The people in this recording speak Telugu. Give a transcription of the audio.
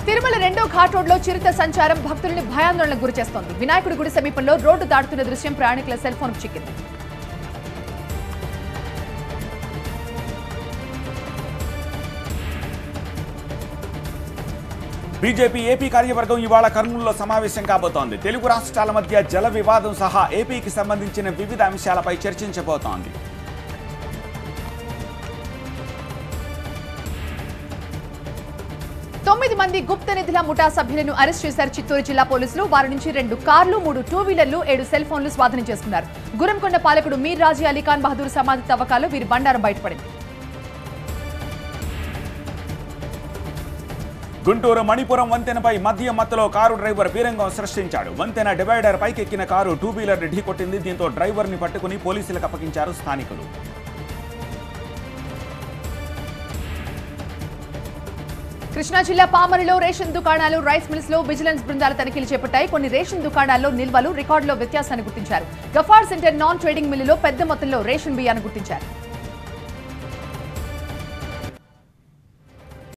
తిరుమల రెండో ఘాట్ రోడ్లో చిరుత సంచారం భక్తుల్ని భయాందోళనకు గురిచేస్తోంది వినాయకుడి గుడి సమీపంలో రోడ్డు దాటుతున్న దృశ్యం ప్రయాణికుల సెల్ ఫోన్ చిక్కింది బీజేపీ ఏపీ కార్యవర్గం ఇవాళ కర్నూలులో సమావేశం కాబోతోంది తెలుగు రాష్ట్రాల మధ్య జల వివాదం సహా ఏపీకి సంబంధించిన వివిధ అంశాలపై చర్చించబోతోంది తొమ్మిది మంది గుప్త నిధుల ముఠా సభ్యులను అరెస్ట్ చేశారు చిత్తూరు జిల్లా పోలీసులు వారి నుంచి రెండు కార్లు మూడు టూ వీలర్లు ఏడు సెల్ ఫోన్లు స్వాధీనం చేసుకున్నారు గురంకొండ పాలకుడు మీర్ రాజీ అలీఖాన్ బహదూర్ సమాధి తవ్వకాలు వీరి బండారం బయటపడింది గుంటూరు మణిపురం వంతెనపై మధ్య మత్తులో కారు డ్రైవర్ వీరంగం సృష్టించాడు వంతెన డివైడర్ పైకెక్కిన కారు టూ వీలర్ ని ఢీకొట్టింది దీంతో డ్రైవర్ ని పట్టుకుని పోలీసులకు అప్పగించారు స్థానికులు కృష్ణా జిల్లా పామరులో రేషన్ దుకాణాలు రైస్ మిల్స్ లో విజిలెన్స్ బృందాలు తనిఖీలు చేపట్టాయి కొన్ని రేషన్ దుకాణాల్లో నిల్వలు రికార్డులో వ్యత్యాసాన్ని గుర్తించారు గఫార్ సెంటర్ నాన్ ట్రేడింగ్ మిల్లులో పెద్ద మొత్తంలో రేషన్ బియ్యాన్ని గుర్తించారు